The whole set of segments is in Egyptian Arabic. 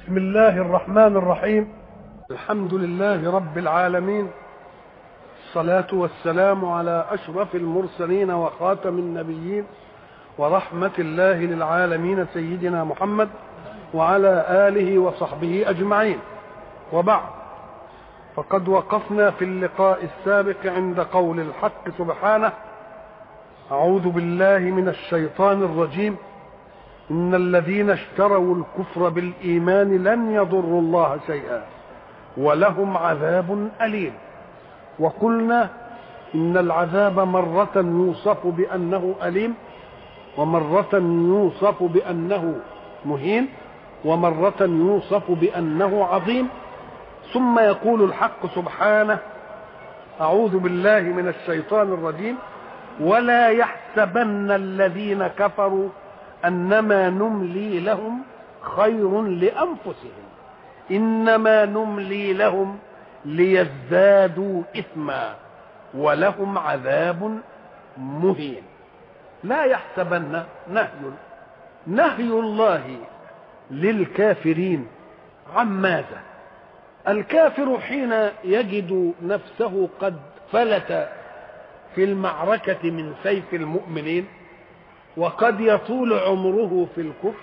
بسم الله الرحمن الرحيم الحمد لله رب العالمين الصلاة والسلام على أشرف المرسلين وخاتم النبيين ورحمة الله للعالمين سيدنا محمد وعلى آله وصحبه أجمعين وبعد فقد وقفنا في اللقاء السابق عند قول الحق سبحانه أعوذ بالله من الشيطان الرجيم إن الذين اشتروا الكفر بالإيمان لن يضروا الله شيئا ولهم عذاب أليم وقلنا إن العذاب مرة يوصف بأنه أليم ومرة يوصف بأنه مهين ومرة يوصف بأنه عظيم ثم يقول الحق سبحانه أعوذ بالله من الشيطان الرجيم ولا يحسبن الذين كفروا انما نملي لهم خير لانفسهم انما نملي لهم ليزدادوا اثما ولهم عذاب مهين لا يحسبن نهي نهي الله للكافرين عن ماذا الكافر حين يجد نفسه قد فلت في المعركه من سيف المؤمنين وقد يطول عمره في الكفر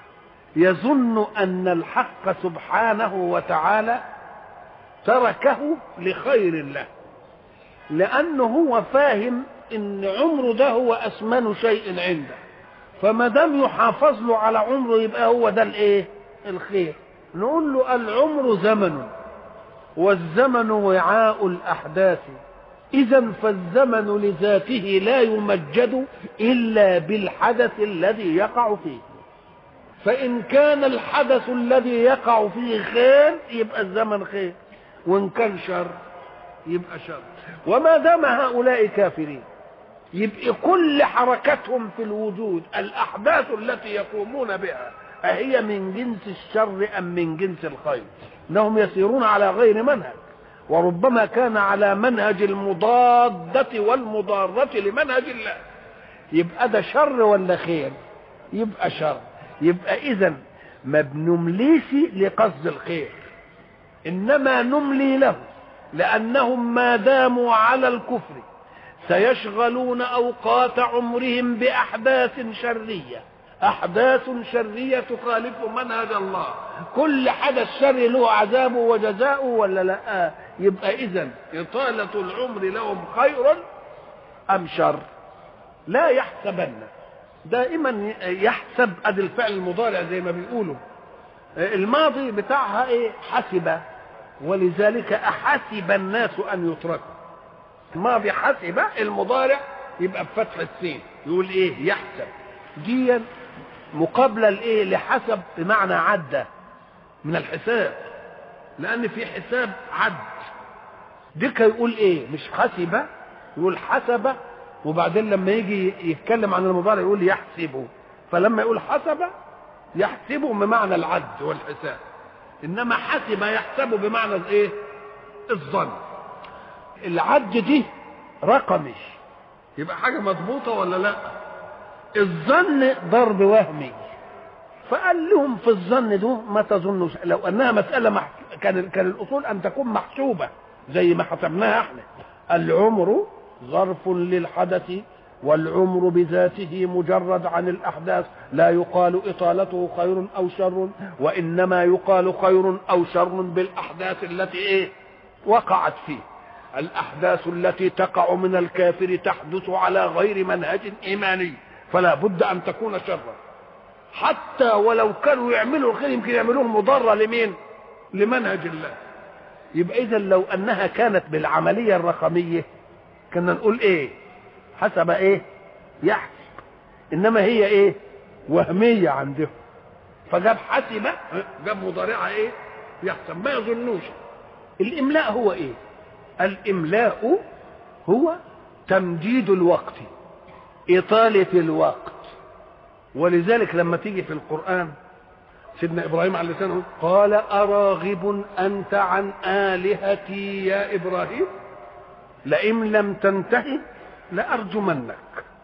يظن ان الحق سبحانه وتعالى تركه لخير له لانه هو فاهم ان عمره ده هو اثمن شيء عنده فما دام يحافظ له على عمره يبقى هو ده الايه الخير نقول له العمر زمن والزمن وعاء الاحداث إذا فالزمن لذاته لا يمجد إلا بالحدث الذي يقع فيه فإن كان الحدث الذي يقع فيه خير يبقى الزمن خير وإن كان شر يبقى شر وما دام هؤلاء كافرين يبقى كل حركتهم في الوجود الأحداث التي يقومون بها أهي من جنس الشر أم من جنس الخير إنهم يسيرون على غير منهج وربما كان على منهج المضادة والمضارة لمنهج الله يبقى ده شر ولا خير يبقى شر يبقى إذا ما بنمليش لقصد الخير إنما نملي له لأنهم ما داموا على الكفر سيشغلون أوقات عمرهم بأحداث شرية أحداث شرية تخالف منهج الله كل حدث شر له عذابه وجزاؤه ولا لا يبقى إذا إطالة العمر لهم خير أم شر لا يحسبن دائما يحسب ادي الفعل المضارع زي ما بيقولوا الماضي بتاعها ايه حسب ولذلك احسب الناس ان يتركوا الماضي حسب المضارع يبقى بفتح السين يقول ايه يحسب ديا مقابله لايه لحسب بمعنى عدى من الحساب لان في حساب عد ديك يقول ايه مش حسب يقول حسب وبعدين لما يجي يتكلم عن المضارع يقول يحسبه فلما يقول حسب يحسبه بمعنى العد والحساب انما حسب يحسب بمعنى الايه الظن العد دي رقمي يبقى حاجه مضبوطه ولا لا الظن ضرب وهمي فقال لهم في الظن ده ما تظنوش لو انها مساله مح... كان كان الاصول ان تكون محسوبه زي ما حسبناها احنا العمر ظرف للحدث والعمر بذاته مجرد عن الاحداث لا يقال اطالته خير او شر وانما يقال خير او شر بالاحداث التي ايه وقعت فيه الاحداث التي تقع من الكافر تحدث على غير منهج ايماني فلا بد ان تكون شرا حتى ولو كانوا يعملوا الخير يمكن يعملوه مضره لمين لمنهج الله يبقى اذا لو انها كانت بالعمليه الرقميه كنا نقول ايه حسب ايه يحسب انما هي ايه وهميه عندهم فجاب حسب جاب مضارعه ايه يحسب ما يظنوش الاملاء هو ايه الاملاء هو تمديد الوقت اطاله الوقت ولذلك لما تيجي في القران سيدنا ابراهيم عليه السلام قال اراغب انت عن الهتي يا ابراهيم لئن لم تنتهي لأرجمنك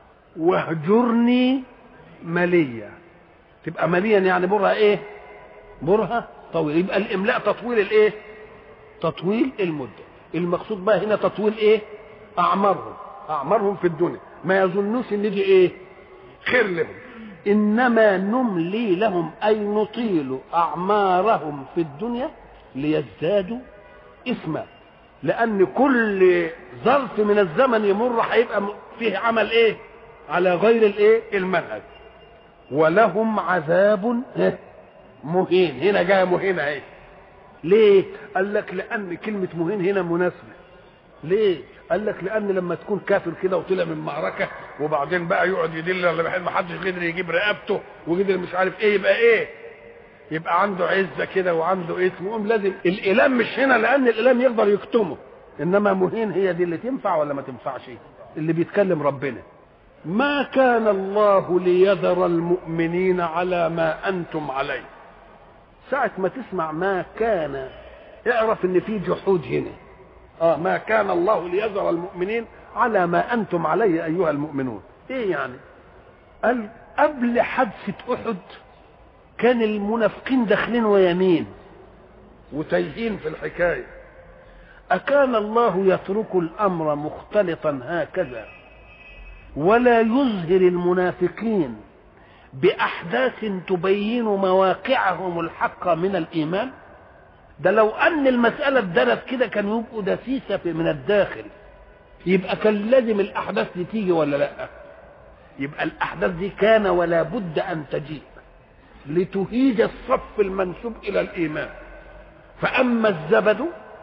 واهجرني مليا تبقى مليا يعني برها ايه مرها طويل يبقى الاملاء تطويل الايه تطويل المده المقصود بقى هنا تطويل ايه اعمارهم اعمارهم في الدنيا ما يظنوش ان دي ايه خير لهم انما نملي لهم اي نطيل اعمارهم في الدنيا ليزدادوا اثما لان كل ظرف من الزمن يمر هيبقى فيه عمل ايه على غير الايه المنهج ولهم عذاب مهين هنا جايه مهينه اهي ليه قال لك لان كلمه مهين هنا مناسبه ليه قال لك لان لما تكون كافر كده وطلع من معركه وبعدين بقى يقعد يدل على بحيث ما حدش قدر يجيب رقبته وقدر مش عارف ايه يبقى ايه يبقى عنده عزه كده وعنده اسم يقوم لازم الالام مش هنا لان الالام يقدر يكتمه انما مهين هي دي اللي تنفع ولا ما تنفعش اللي بيتكلم ربنا ما كان الله ليذر المؤمنين على ما انتم عليه ساعة ما تسمع ما كان اعرف ان في جحود هنا اه ما كان الله ليذر المؤمنين على ما انتم عليه ايها المؤمنون ايه يعني قال قبل حادثة احد كان المنافقين داخلين ويمين وتايهين في الحكايه اكان الله يترك الامر مختلطا هكذا ولا يظهر المنافقين باحداث تبين مواقعهم الحق من الايمان ده لو ان المساله اتدرت كده كانوا يبقوا دسيسه من الداخل يبقى كان لازم الاحداث دي تيجي ولا لا يبقى الاحداث دي كان ولا بد ان تجيء لتهيج الصف المنسوب الى الايمان فاما الزبد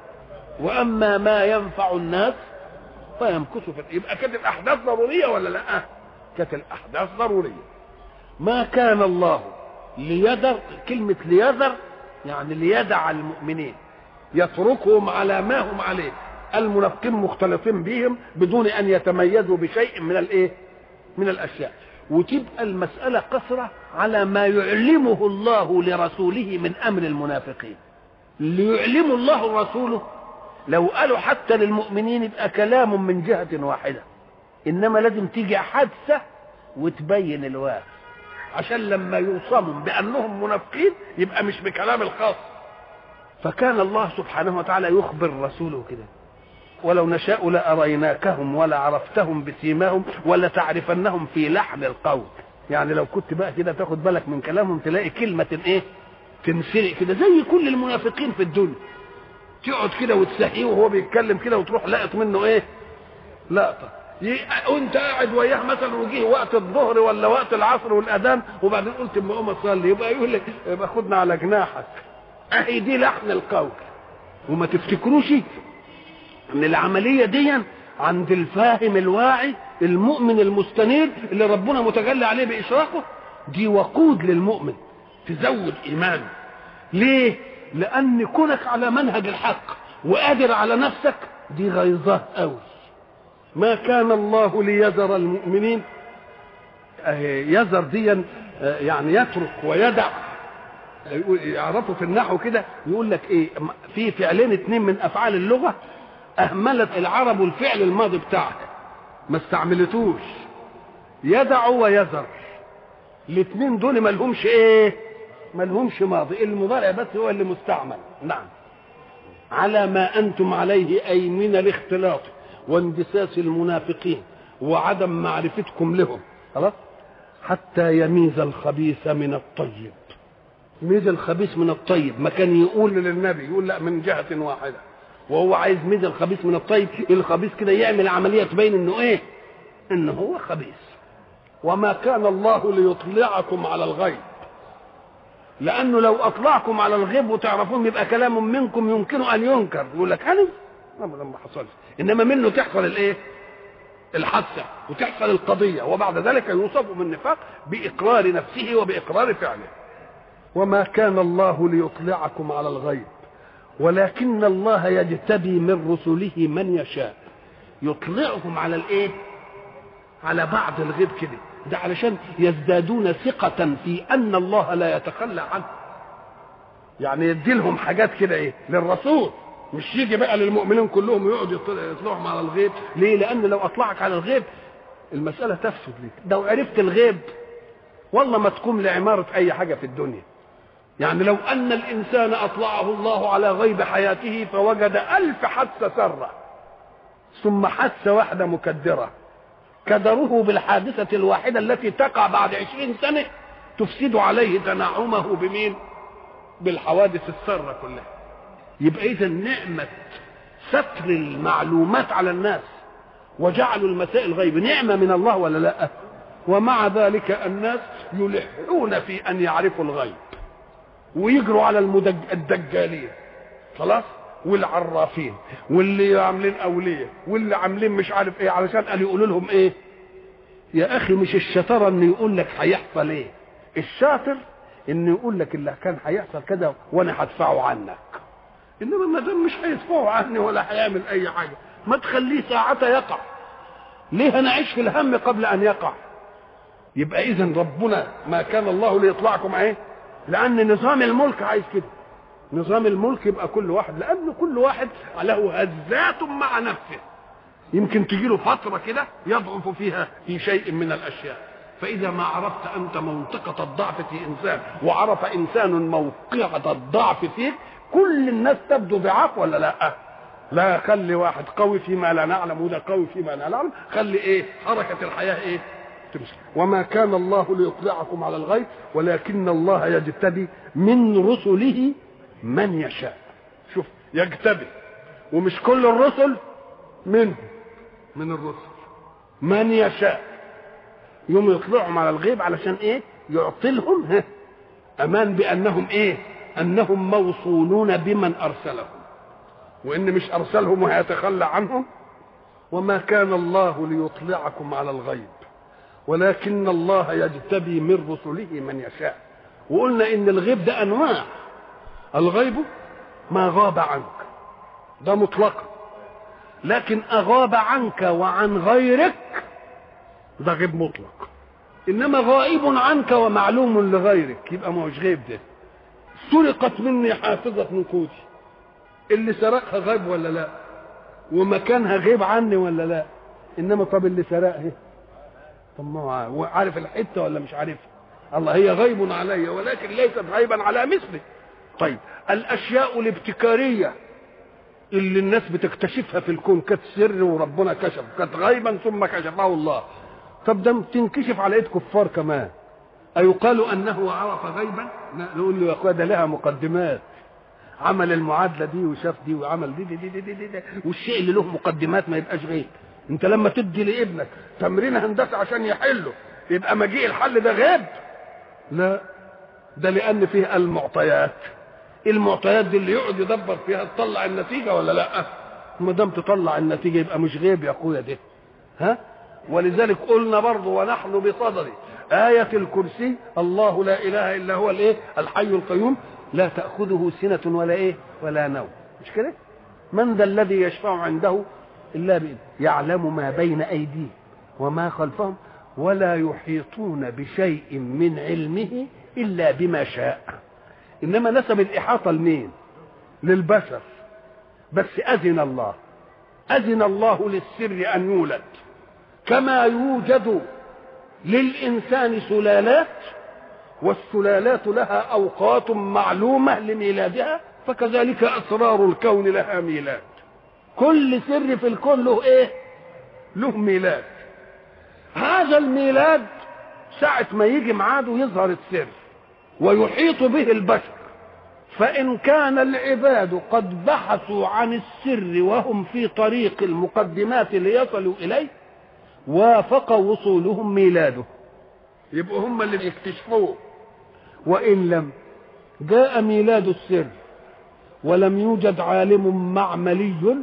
واما ما ينفع الناس فيمكث في يبقى كانت الاحداث ضروريه ولا لا كانت الاحداث ضروريه ما كان الله ليذر كلمه ليذر يعني ليدع المؤمنين يتركهم على ما هم عليه المنافقين مختلطين بهم بدون ان يتميزوا بشيء من الايه من الاشياء وتبقى المساله قصره على ما يعلمه الله لرسوله من امر المنافقين ليعلم الله رسوله لو قالوا حتى للمؤمنين يبقى كلام من جهة واحدة إنما لازم تيجي حادثة وتبين الواقع عشان لما يوصموا بأنهم منافقين يبقى مش بكلام الخاص فكان الله سبحانه وتعالى يخبر رسوله كده ولو نشاء لأريناكهم ولا عرفتهم بسيماهم ولا تعرفنهم في لحن القول يعني لو كنت بقى كده تاخد بالك من كلامهم تلاقي كلمة ايه تنسرق كده زي كل المنافقين في الدنيا تقعد كده وتسحيه وهو بيتكلم كده وتروح لقط منه ايه لقطه وانت قاعد وياه مثلا وجيه وقت الظهر ولا وقت العصر والاذان وبعدين قلت اما اقوم اصلي يبقى يقول لك يبقى خدنا على جناحك اهي دي لحن القول وما تفتكروش ان العمليه دي عند الفاهم الواعي المؤمن المستنير اللي ربنا متجلى عليه باشراقه دي وقود للمؤمن تزود ايمانه ليه لان كونك على منهج الحق وقادر على نفسك دي غيظاه قوي ما كان الله ليذر المؤمنين يذر ديا يعني يترك ويدع يعرفوا في النحو كده يقول لك ايه في فعلين اتنين من افعال اللغه اهملت العرب الفعل الماضي بتاعها ما استعملتوش يدع ويذر الاثنين دول ما لهمش ايه ما لهمش ماضي المضارع بس هو اللي مستعمل نعم على ما انتم عليه اي من الاختلاط واندساس المنافقين وعدم معرفتكم لهم خلاص حتى يميز الخبيث من الطيب ميز الخبيث من الطيب ما كان يقول للنبي يقول لا من جهة واحدة وهو عايز ميز الخبيث من الطيب الخبيث كده يعمل عملية تبين انه ايه انه هو خبيث وما كان الله ليطلعكم على الغيب لانه لو اطلعكم على الغيب وتعرفون يبقى كلام منكم يمكن ان ينكر يقول لك انا ابدا ما حصلش انما منه تحصل الايه الحادثه وتحصل القضيه وبعد ذلك يوصف بالنفاق باقرار نفسه وباقرار فعله وما كان الله ليطلعكم على الغيب ولكن الله يجتبي من رسله من يشاء يطلعهم على الايه على بعض الغيب كده ده علشان يزدادون ثقة في أن الله لا يتخلى عنه يعني يدي لهم حاجات كده ايه للرسول مش يجي بقى للمؤمنين كلهم ويقعد يطلعهم على الغيب ليه لان لو اطلعك على الغيب المسألة تفسد ليك لو عرفت الغيب والله ما تقوم لعمارة أي حاجة في الدنيا يعني لو أن الإنسان أطلعه الله على غيب حياته فوجد ألف حادثة سرة ثم حادثة واحدة مكدرة كدره بالحادثة الواحدة التي تقع بعد عشرين سنة تفسد عليه تنعمه بمين بالحوادث السارة كلها يبقى إذا نعمة ستر المعلومات على الناس وجعلوا المسائل غيب نعمة من الله ولا لا ومع ذلك الناس يلحون في أن يعرفوا الغيب ويجروا على المدج... الدجالين خلاص والعرافين واللي عاملين اوليه واللي عاملين مش عارف ايه علشان قالوا يقولوا لهم ايه يا اخي مش الشطاره انه يقول لك هيحصل ايه الشاطر انه يقول لك اللي كان هيحصل كده وانا هدفعه عنك انما ما دام مش هيدفعه عني ولا هيعمل اي حاجه ما تخليه ساعتها يقع ليه هنعيش في الهم قبل ان يقع يبقى اذا ربنا ما كان الله ليطلعكم ايه لان نظام الملك عايز كده نظام الملك يبقى كل واحد لان كل واحد له هزات مع نفسه يمكن تجي له فتره كده يضعف فيها في شيء من الاشياء فاذا ما عرفت انت منطقه الضعف في انسان وعرف انسان موقعه الضعف فيك كل الناس تبدو ضعاف ولا لا لا خلي واحد قوي فيما لا نعلم وده قوي فيما لا نعلم خلي ايه حركه الحياه ايه تمشي وما كان الله ليطلعكم على الغيب ولكن الله يجتبي من رسله من يشاء شوف يجتبي ومش كل الرسل منه من الرسل من يشاء يوم يطلعهم على الغيب علشان ايه يعطلهم ها امان بانهم ايه انهم موصولون بمن ارسلهم وان مش ارسلهم وهيتخلى عنهم وما كان الله ليطلعكم على الغيب ولكن الله يجتبي من رسله من يشاء وقلنا ان الغيب ده انواع الغيب ما غاب عنك ده مطلقا لكن اغاب عنك وعن غيرك ده غيب مطلق انما غائب عنك ومعلوم لغيرك يبقى ما هوش غيب ده سرقت مني حافظه نقودي اللي سرقها غيب ولا لا ومكانها غيب عني ولا لا انما طب اللي سرقها طب ما هو عارف الحته ولا مش عارفها الله هي غيب علي ولكن ليست غيبا على مثلي طيب الاشياء الابتكاريه اللي الناس بتكتشفها في الكون كانت سر وربنا كشف كانت غيبا ثم كشفه الله طب ده تنكشف على ايد كفار كمان أيقال أنه عرف غيبا؟ نقول له يا أخويا ده لها مقدمات عمل المعادلة دي وشاف دي وعمل دي دي دي دي, دي, دي, دي. والشيء اللي له مقدمات ما يبقاش غيب انت لما تدي لابنك تمرين هندسة عشان يحله يبقى مجيء الحل ده غيب لا ده لأن فيه المعطيات المعطيات دي اللي يقعد يدبر فيها تطلع النتيجة ولا لا ما دام تطلع النتيجة يبقى مش غيب يا أخويا ده ها ولذلك قلنا برضه ونحن بصدد آية الكرسي الله لا إله إلا هو الإيه الحي القيوم لا تأخذه سنة ولا إيه ولا نوم مش كده من ذا الذي يشفع عنده إلا بإذنه يعلم ما بين أيديهم وما خلفهم ولا يحيطون بشيء من علمه إلا بما شاء إنما نسب الإحاطة لمين للبشر بس أذن الله أذن الله للسر أن يولد كما يوجد للإنسان سلالات والسلالات لها أوقات معلومة لميلادها فكذلك أسرار الكون لها ميلاد كل سر في الكون له إيه له ميلاد هذا الميلاد ساعة ما يجي ميعاده يظهر السر ويحيط به البشر فإن كان العباد قد بحثوا عن السر وهم في طريق المقدمات ليصلوا إليه وافق وصولهم ميلاده يبقوا هم اللي يكتشفوه وإن لم جاء ميلاد السر ولم يوجد عالم معملي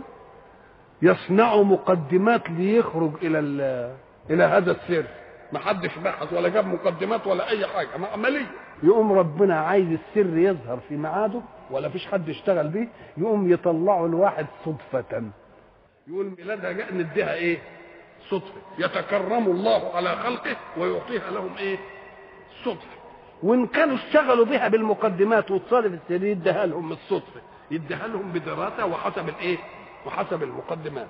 يصنع مقدمات ليخرج إلى إلى هذا السر ما حدش بحث ولا جاب مقدمات ولا أي حاجة معملية يقوم ربنا عايز السر يظهر في ميعاده ولا فيش حد اشتغل بيه يقوم يطلعه الواحد صدفة يقول ميلادها جاء نديها ايه صدفة يتكرم الله على خلقه ويعطيها لهم ايه صدفة وان كانوا اشتغلوا بها بالمقدمات وتصادف السر يديها لهم الصدفة يديها لهم بدراسة وحسب الايه وحسب المقدمات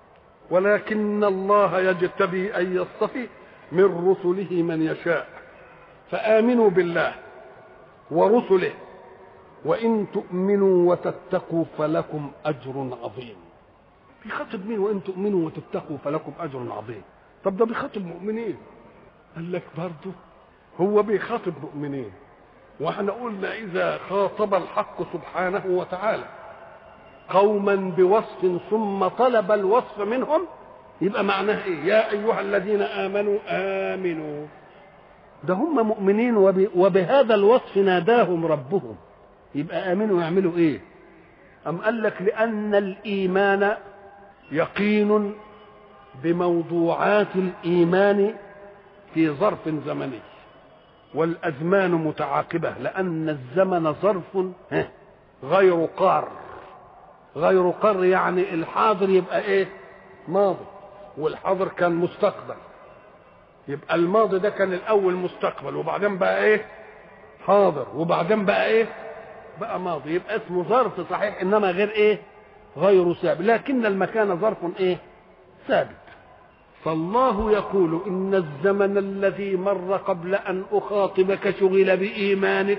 ولكن الله يجتبي ان يصطفي من رسله من يشاء فآمنوا بالله ورسله وإن تؤمنوا وتتقوا فلكم أجر عظيم بيخاطب مين وإن تؤمنوا وتتقوا فلكم أجر عظيم طب ده بيخاطب مؤمنين قال لك برضه هو بيخاطب مؤمنين واحنا قلنا إذا خاطب الحق سبحانه وتعالى قوما بوصف ثم طلب الوصف منهم يبقى معناه ايه يا ايها الذين امنوا امنوا ده هم مؤمنين وب... وبهذا الوصف ناداهم ربهم يبقى امنوا يعملوا ايه ام قال لك لان الايمان يقين بموضوعات الايمان في ظرف زمني والازمان متعاقبه لان الزمن ظرف غير قار غير قر يعني الحاضر يبقى ايه ماضي والحاضر كان مستقبل يبقى الماضي ده كان الاول مستقبل وبعدين بقى ايه حاضر وبعدين بقى ايه بقى ماضي يبقى اسمه ظرف صحيح انما غير ايه غير ثابت لكن المكان ظرف ايه ثابت فالله يقول ان الزمن الذي مر قبل ان اخاطبك شغل بايمانك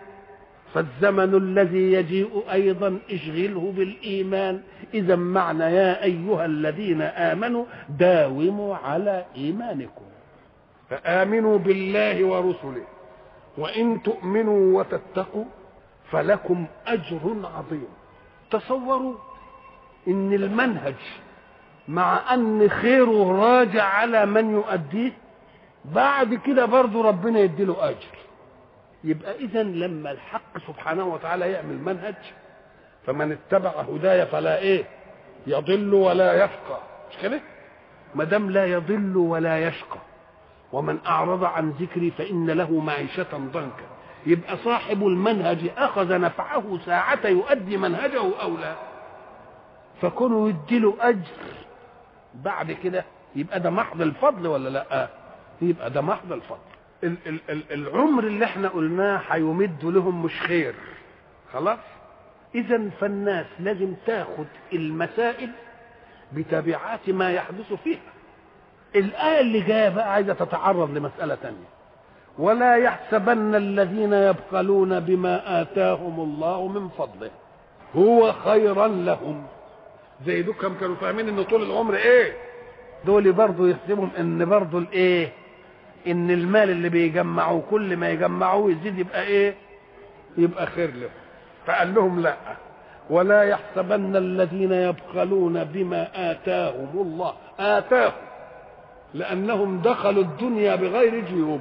فالزمن الذي يجيء ايضا اشغله بالايمان اذا معنى يا ايها الذين امنوا داوموا على ايمانكم فامنوا بالله ورسله وان تؤمنوا وتتقوا فلكم اجر عظيم تصوروا ان المنهج مع ان خيره راجع على من يؤديه بعد كده برضه ربنا يديله اجر يبقى اذا لما الحق سبحانه وتعالى يعمل منهج فمن اتبع هداي فلا ايه يضل ولا يشقى مش كده ما دام لا يضل ولا يشقى ومن اعرض عن ذكري فان له معيشه ضنكا يبقى صاحب المنهج اخذ نفعه ساعة يؤدي منهجه او لا فكونوا يديله اجر بعد كده يبقى ده محض الفضل ولا لا يبقى ده محض الفضل ال- ال- ال- العمر اللي احنا قلناه هيمد لهم مش خير خلاص اذا فالناس لازم تاخد المسائل بتبعات ما يحدث فيها الآية اللي جاية بقى عايزة تتعرض لمسألة تانية ولا يحسبن الذين يبخلون بما آتاهم الله من فضله هو خيرا لهم زي دول كم كانوا فاهمين ان طول العمر ايه دول برضه يحسبهم ان برضه الايه ان المال اللي بيجمعوه كل ما يجمعوه يزيد يبقى ايه يبقى خير لهم فقال لهم لا ولا يحسبن الذين يبخلون بما آتاهم الله آتاهم لأنهم دخلوا الدنيا بغير جيوب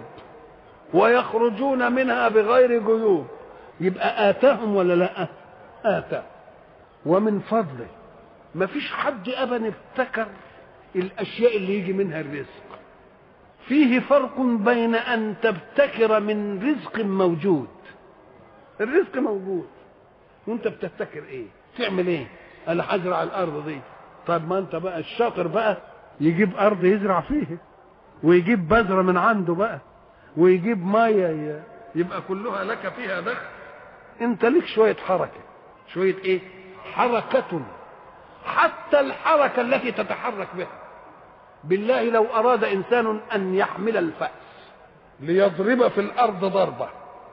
ويخرجون منها بغير جيوب يبقى آتاهم ولا لا آتاهم ومن فضله ما فيش حد أبدا ابتكر الأشياء اللي يجي منها الرزق فيه فرق بين أن تبتكر من رزق موجود الرزق موجود وانت بتبتكر ايه تعمل ايه انا هزرع الارض دي طيب ما انت بقى الشاطر بقى يجيب ارض يزرع فيها ويجيب بذرة من عنده بقى ويجيب مية يبقى كلها لك فيها دخل انت لك شوية حركة شوية ايه حركة حتى الحركة التي تتحرك بها بالله لو أراد إنسان أن يحمل الفأس ليضرب في الأرض ضربة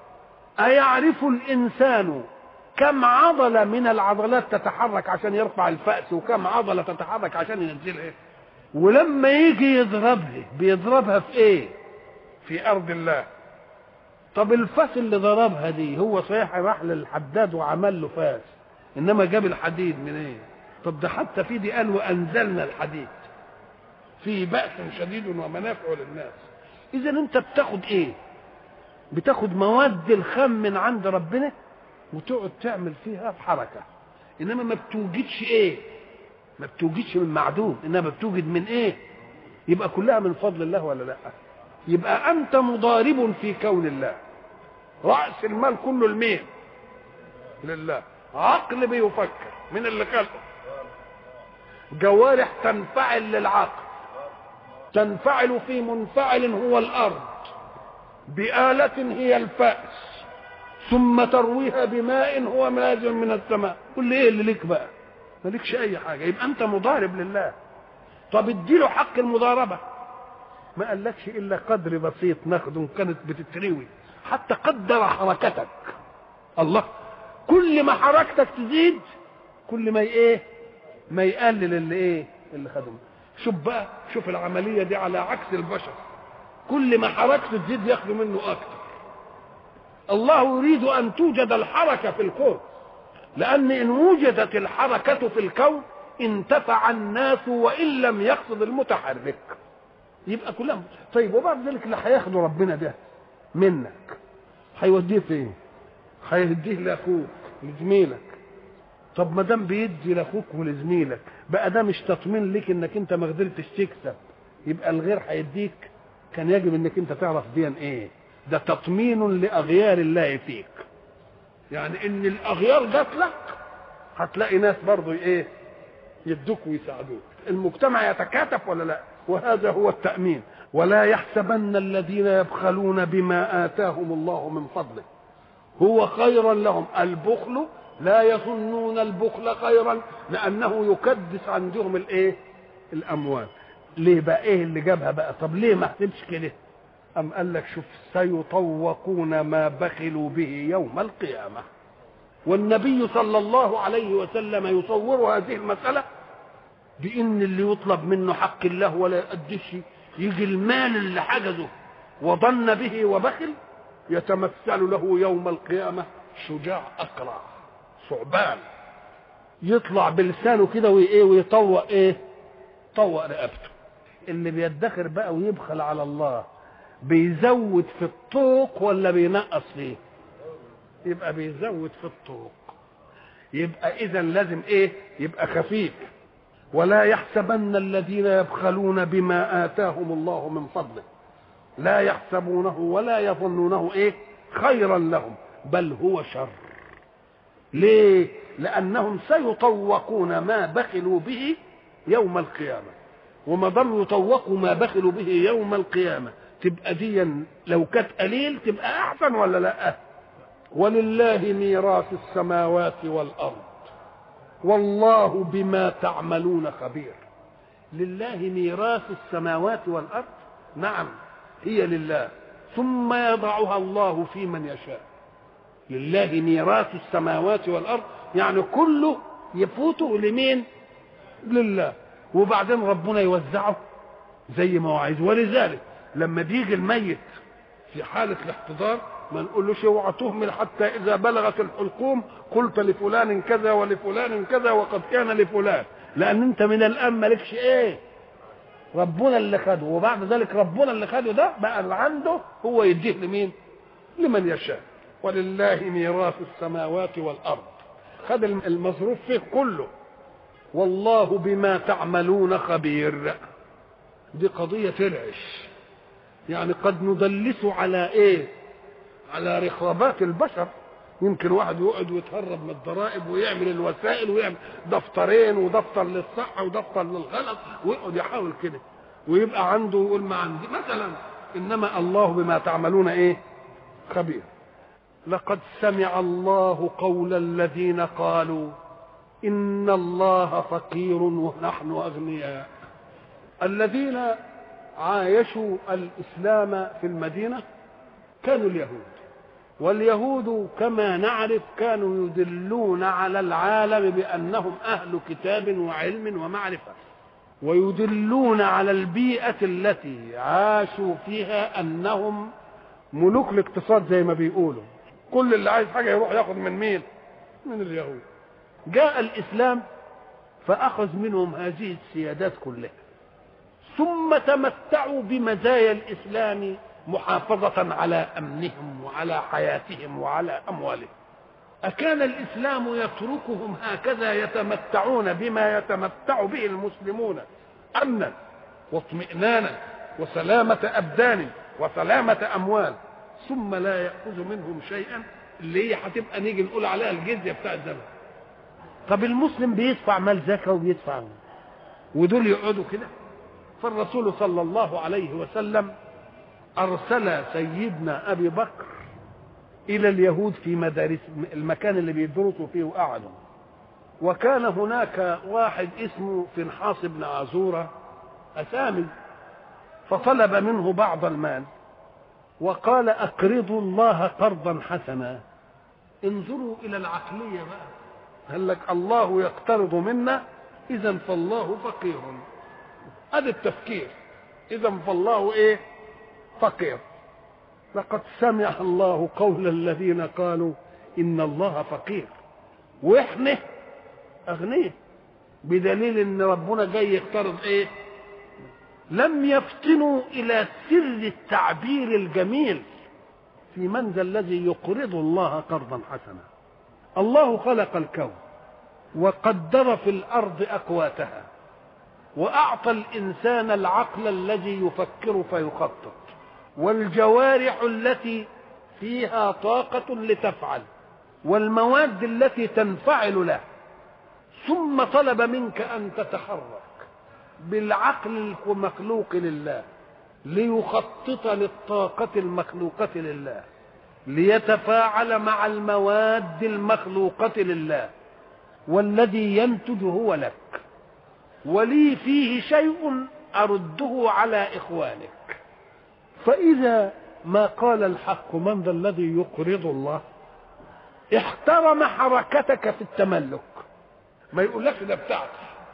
أيعرف الإنسان كم عضلة من العضلات تتحرك عشان يرفع الفأس وكم عضلة تتحرك عشان ينزلها ولما يجي يضربها بيضربها في ايه في ارض الله طب الفاس اللي ضربها دي هو صحيح راح للحداد وعمل له فاس انما جاب الحديد من ايه طب ده حتى في دي قال وانزلنا الحديد فيه بأس شديد ومنافع للناس اذا انت بتاخد ايه بتاخد مواد الخام من عند ربنا وتقعد تعمل فيها حركة انما ما بتوجدش ايه ما بتوجدش من معدوم انما بتوجد من ايه يبقى كلها من فضل الله ولا لا يبقى انت مضارب في كون الله راس المال كله المين لله عقل بيفكر من اللي خلقه جوارح تنفعل للعقل تنفعل في منفعل هو الارض بآلة هي الفأس ثم ترويها بماء هو نازل من السماء قل لي ايه اللي ليك بقى مالكش اي حاجه يبقى انت مضارب لله طب اديله حق المضاربه ما قالكش الا قدر بسيط ناخده كانت بتتروي حتى قدر حركتك الله كل ما حركتك تزيد كل ما ايه ما يقلل اللي ايه اللي خدهم شوف بقى شوف العمليه دي على عكس البشر كل ما حركته تزيد ياخدوا منه اكتر الله يريد ان توجد الحركه في الكون لان ان وجدت الحركه في الكون انتفع الناس وان لم يقصد المتحرك يبقى كلهم طيب وبعد ذلك اللي هياخده ربنا ده منك هيوديه فين هيديه لاخوك لزميلك طب ما دام بيدي لاخوك ولزميلك بقى ده مش تطمين ليك انك انت ما قدرتش تكسب يبقى الغير هيديك كان يجب انك انت تعرف دي ايه ده تطمين لاغيار الله فيك يعني ان الاغيار جات لك هتلاقي ناس برضو ايه يدوك ويساعدوك المجتمع يتكاتف ولا لا وهذا هو التأمين ولا يحسبن الذين يبخلون بما آتاهم الله من فضله هو خيرا لهم البخل لا يظنون البخل خيرا لأنه يكدس عندهم الايه الأموال ليه بقى ايه اللي جابها بقى طب ليه ما احسبش كده أم قال لك شوف سيطوقون ما بخلوا به يوم القيامة والنبي صلى الله عليه وسلم يصور هذه المسألة بان اللي يطلب منه حق الله ولا يقدش يجي المال اللي حجزه وظن به وبخل يتمثل له يوم القيامة شجاع أقرع ثعبان يطلع بلسانه كده وايه ويطوق ايه طوق رقبته اللي بيدخر بقى ويبخل على الله بيزود في الطوق ولا بينقص فيه يبقى بيزود في الطوق يبقى اذا لازم ايه يبقى خفيف ولا يحسبن الذين يبخلون بما آتاهم الله من فضله لا يحسبونه ولا يظنونه ايه خيرا لهم بل هو شر ليه لانهم سيطوقون ما بخلوا به يوم القيامه وما دام يطوقوا ما بخلوا به يوم القيامه تبقى دي لو كانت قليل تبقى احسن ولا لا ولله ميراث السماوات والارض والله بما تعملون خبير لله ميراث السماوات والارض نعم هي لله ثم يضعها الله في من يشاء لله ميراث السماوات والارض يعني كله يفوته لمين لله وبعدين ربنا يوزعه زي ما هو عايز ولذلك لما بيجي الميت في حالة الاحتضار ما نقولوش اوعى تهمل حتى اذا بلغت الحلقوم قلت لفلان كذا ولفلان كذا وقد كان لفلان لان انت من الان مالكش ايه ربنا اللي خده وبعد ذلك ربنا اللي خده ده بقى اللي عنده هو يديه لمين لمن يشاء ولله ميراث السماوات والارض خد المصروف فيه كله والله بما تعملون خبير دي قضية ترعش يعني قد ندلس على ايه على رقابات البشر يمكن واحد يقعد ويتهرب من الضرائب ويعمل الوسائل ويعمل دفترين ودفتر للصحة ودفتر للغلط ويقعد يحاول كده ويبقى عنده يقول ما عندي مثلا انما الله بما تعملون ايه خبير لقد سمع الله قول الذين قالوا ان الله فقير ونحن اغنياء الذين عايشوا الاسلام في المدينه كانوا اليهود واليهود كما نعرف كانوا يدلون على العالم بانهم اهل كتاب وعلم ومعرفه ويدلون على البيئه التي عاشوا فيها انهم ملوك الاقتصاد زي ما بيقولوا كل اللي عايز حاجه يروح ياخد من مين من اليهود جاء الاسلام فاخذ منهم هذه السيادات كلها ثم تمتعوا بمزايا الاسلام محافظة على أمنهم وعلى حياتهم وعلى أموالهم أكان الإسلام يتركهم هكذا يتمتعون بما يتمتع به المسلمون أمنا واطمئنانا وسلامة أبدان وسلامة أموال ثم لا يأخذ منهم شيئا اللي هي هتبقى نيجي نقول عليها الجزية بتاع الزمن طب المسلم بيدفع مال زكاة وبيدفع ودول يقعدوا كده فالرسول صلى الله عليه وسلم أرسل سيدنا أبي بكر إلى اليهود في مدارس المكان اللي بيدرسوا فيه وقعدوا وكان هناك واحد اسمه فنحاس بن عزورة أسامي فطلب منه بعض المال وقال أقرضوا الله قرضا حسنا انظروا الى العقليه بقى قال لك الله يقترض منا اذا فالله فقير هذا التفكير اذا فالله ايه فقير لقد سمع الله قول الذين قالوا ان الله فقير واحنا اغنياء بدليل ان ربنا جاي يقترض ايه لم يفتنوا الى سر التعبير الجميل في من ذا الذي يقرض الله قرضا حسنا الله خلق الكون وقدر في الارض اقواتها واعطى الانسان العقل الذي يفكر فيخطط والجوارح التي فيها طاقه لتفعل والمواد التي تنفعل له ثم طلب منك ان تتحرك بالعقل المخلوق لله ليخطط للطاقة المخلوقة لله ليتفاعل مع المواد المخلوقة لله والذي ينتج هو لك ولي فيه شيء أرده على إخوانك فإذا ما قال الحق من ذا الذي يقرض الله احترم حركتك في التملك ما يقولكش ده بتاعتك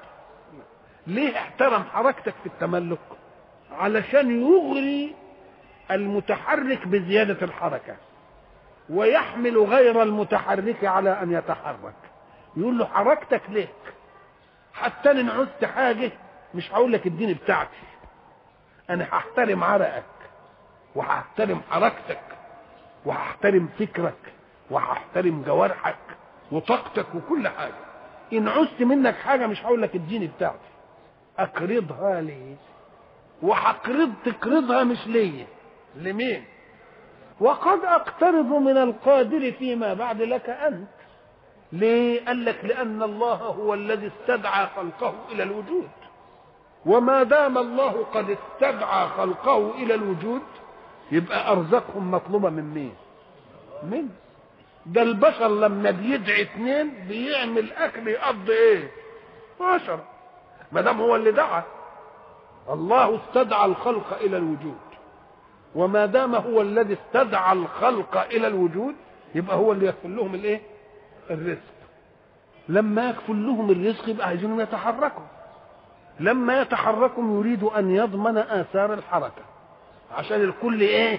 ليه احترم حركتك في التملك علشان يغري المتحرك بزيادة الحركة ويحمل غير المتحرك على أن يتحرك يقول له حركتك ليك حتى إن عزت حاجة مش هقول لك اديني بتاعتي أنا هحترم عرقك وهحترم حركتك وهحترم فكرك وهحترم جوارحك وطاقتك وكل حاجة إن عزت منك حاجة مش هقول لك اديني بتاعتي أقرضها لي وهقرض تقرضها مش ليا لمين وقد اقترض من القادر فيما بعد لك انت ليه قال لك لان الله هو الذي استدعى خلقه الى الوجود وما دام الله قد استدعى خلقه الى الوجود يبقى ارزاقهم مطلوبه من مين من ده البشر لما بيدعي اثنين بيعمل اكل يقضي ايه عشرة ما دام هو اللي دعا الله استدعى الخلق الى الوجود وما دام هو الذي استدعى الخلق الى الوجود يبقى هو اللي يكفل لهم الايه الرزق لما يكفل لهم الرزق يبقى عايزينهم يتحركوا لما يتحركوا يريد ان يضمن اثار الحركه عشان الكل ايه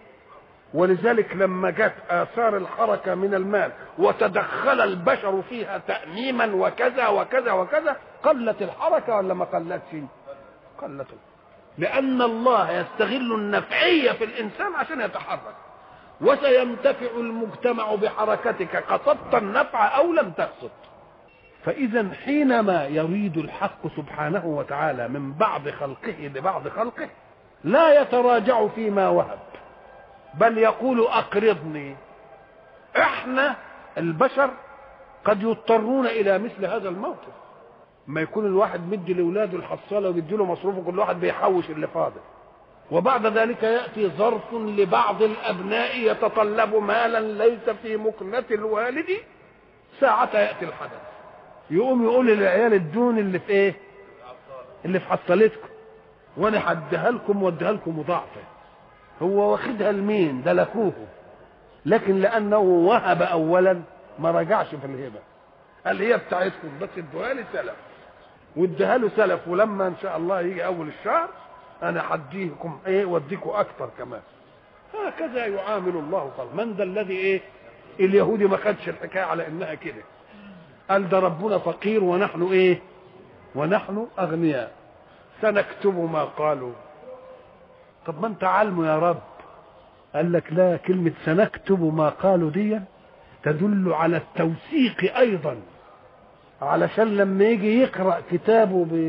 ولذلك لما جت اثار الحركه من المال وتدخل البشر فيها تاميما وكذا وكذا وكذا قلت الحركه ولا ما قلتش قلت لأن الله يستغل النفعية في الإنسان عشان يتحرك وسينتفع المجتمع بحركتك قصدت النفع أو لم تقصد فإذا حينما يريد الحق سبحانه وتعالى من بعض خلقه لبعض خلقه لا يتراجع فيما وهب بل يقول أقرضني احنا البشر قد يضطرون إلى مثل هذا الموقف ما يكون الواحد مدي لاولاده الحصاله وبيدي له مصروفه كل واحد بيحوش اللي فاضل وبعد ذلك ياتي ظرف لبعض الابناء يتطلب مالا ليس في مكنه الوالد ساعة ياتي الحدث يقوم يقول للعيال الدون اللي في ايه اللي في حصلتكم وانا هديها لكم واديها لكم مضاعفه هو واخدها لمين ده لاخوه لكن لانه وهب اولا ما رجعش في الهبه قال هي بتاعتكم بس ادوها لي سلف واديها له سلف ولما ان شاء الله يجي اول الشهر انا هديكم ايه واديكم اكثر كمان هكذا يعامل الله قال من ذا الذي ايه اليهودي ما خدش الحكايه على انها كده قال ده ربنا فقير ونحن ايه ونحن اغنياء سنكتب ما قالوا طب ما انت عالمه يا رب قال لك لا كلمة سنكتب ما قالوا دي تدل على التوثيق أيضا علشان لما يجي يقرأ كتابه ب...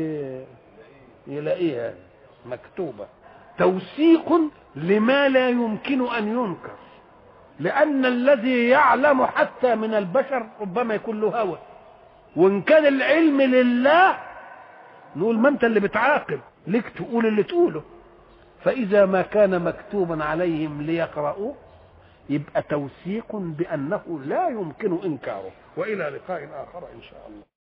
يلاقيها مكتوبة توثيق لما لا يمكن أن ينكر لأن الذي يعلم حتى من البشر ربما يكون له هوى وإن كان العلم لله نقول ما أنت اللي بتعاقب ليك تقول اللي تقوله فإذا ما كان مكتوبا عليهم ليقرأوه يبقى توثيق بأنه لا يمكن إنكاره وإلى لقاء آخر إن شاء الله